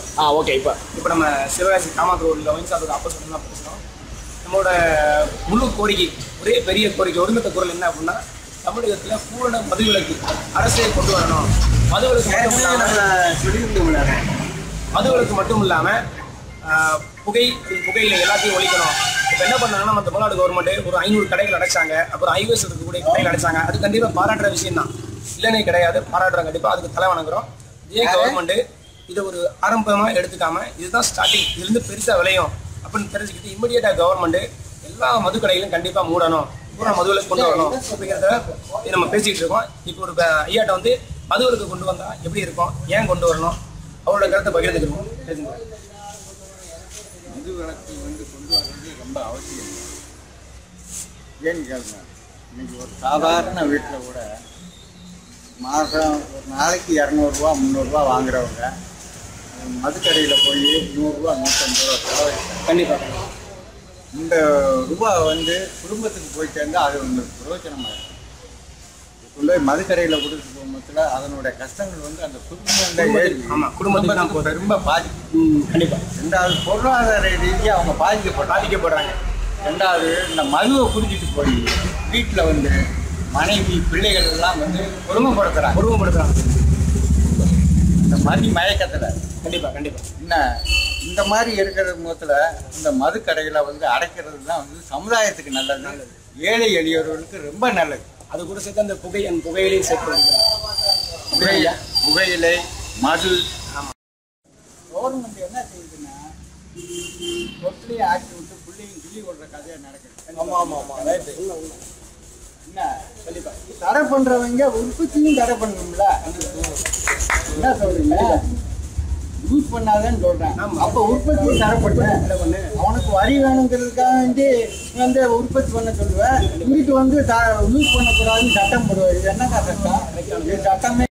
ஆ okay இப்போ இப்போ நம்ம சிவகாசி காமாத்து ரோடில் ஒயின் ஷாப்புக்கு ஆப்போசிட் தான் பேசுகிறோம் நம்மளோட முழு கோரிக்கை ஒரே பெரிய கோரிக்கை ஒருமித்த குரல் என்ன அப்படின்னா தமிழகத்தில் பூரண மதுவிலக்கு அரசே கொண்டு வரணும் மதுவிலக்கு மட்டும் இல்லாமல் மதுவிலக்கு மட்டும் இல்லாமல் புகை புகையில எல்லாத்தையும் ஒழிக்கணும் இப்போ என்ன பண்ணாங்கன்னா நம்ம தமிழ்நாடு கவர்மெண்ட் ஒரு ஐநூறு கடைகள் அடைச்சாங்க அப்புறம் ஐவேஸ் இருக்கக்கூடிய கடைகள் அடைச்சாங்க அது கண்டிப்பாக பாராட்டுற விஷயம் தான் இல்லைனே கிடையாது பாராட்டுறோம் கண்டிப்பாக அதுக்கு தலை வணங்குறோம் இதே கவர்மெண்ட் இதை ஒரு ஆரம்பமாக எடுத்துக்காம இதுதான் ஸ்டார்டிங் இதுலேருந்து பெருசாக விளையும் அப்படின்னு தெரிஞ்சுக்கிட்டு இமிடியேட்டாக கவர்மெண்ட் எல்லா மது கடைகளும் கண்டிப்பாக மூடணும் பூரா மதுவிலக்கு கொண்டு வரணும் அப்படிங்கிறத இது நம்ம பேசிக்கிட்டு இருக்கோம் இப்போ ஒரு ப- ஐயாட்ட வந்து மதுவிலக்கு கொண்டு வந்தால் எப்படி இருக்கும் ஏன் கொண்டு வரணும் அவரோட கருத்தை பகிர்ந்துக்கிறோம் பேசுங்க மது விளக்கு வந்து கொண்டு வர்றது ரொம்ப அவசியம் ஏன்னு கேளுங்க இன்னைக்கு ஒரு சாதாரண வீட்டில் கூட மாதம் ஒரு நாளைக்கு இரநூறுவா முந்நூறுரூவா வாங்குறவங்க மதுக்கடையில் போய் நூறுரூவா நூற்றம்பது ரூபா செலவழிக்கிறாங்க கண்டிப்பாக இந்த ரூபா வந்து குடும்பத்துக்கு போய் சேர்ந்தா அது வந்து பிரயோஜனமாக இருக்கும் கொண்டு போய் மதுக்கடையில் கொடுத்து போகும்போதுல அதனுடைய கஷ்டங்கள் வந்து அந்த குடும்பம் குடும்பத்துக்கு- ஆமா, குடும்பத்துக்கு தான் குடும்பத்துக்கு ரொம்ப பாதிக்கும் கண்டிப்பாக ரெண்டாவது பொருளாதார ரீதியாக அவங்க பாதிக்கப்படுறாங்க பாதிக்கப்படுறாங்க ரெண்டாவது இந்த மதுவை குடிச்சிட்டு போய் வீட்டில் வந்து மனைவி பிள்ளைகள் எல்லாம் வந்து கொடுமைப்படுத்துறாங்க உருவப்படுத்துறாங்க இந்த மதி மயக்கத்தில் கண்டிப்பாக கண்டிப்பாக என்ன இந்த மாதிரி இருக்கிற முகத்தில் இந்த மது கடைகளை வந்து அடைக்கிறது தான் வந்து சமுதாயத்துக்கு நல்லது ஏழை எளியவர்களுக்கு ரொம்ப நல்லது அது கூட சேர்த்து அந்த புகை அந்த புகையிலையும் சேர்த்து புகை புகையிலை மது ஆமா. கவர்மெண்ட் என்ன செய்யுதுன்னா தொட்டிலையும் ஆக்கி விட்டு பிள்ளையும் கிள்ளி விடுற கதையாக நடக்குது ஆமா ஆமா ஆமா ரைட்டு என்ன கண்டிப்பா தடை பண்றவங்க உற்பத்தியும் தடை பண்ணணும்ல என்ன சொல்றீங்க யூஸ் பண்ணாதேன்னு சொல்றேன் ஆமா. அப்ப உற்பத்தி தடை பண்ணு அவனுக்கு வரி வேணுங்கிறதுக்காக வேண்டி வந்து உற்பத்தி பண்ண சொல்லுவேன் இங்கிட்டு வந்து யூஸ் பண்ணக்கூடாதுன்னு சட்டம் போடுவார் இது என்ன சட்டம் இது சட்டமே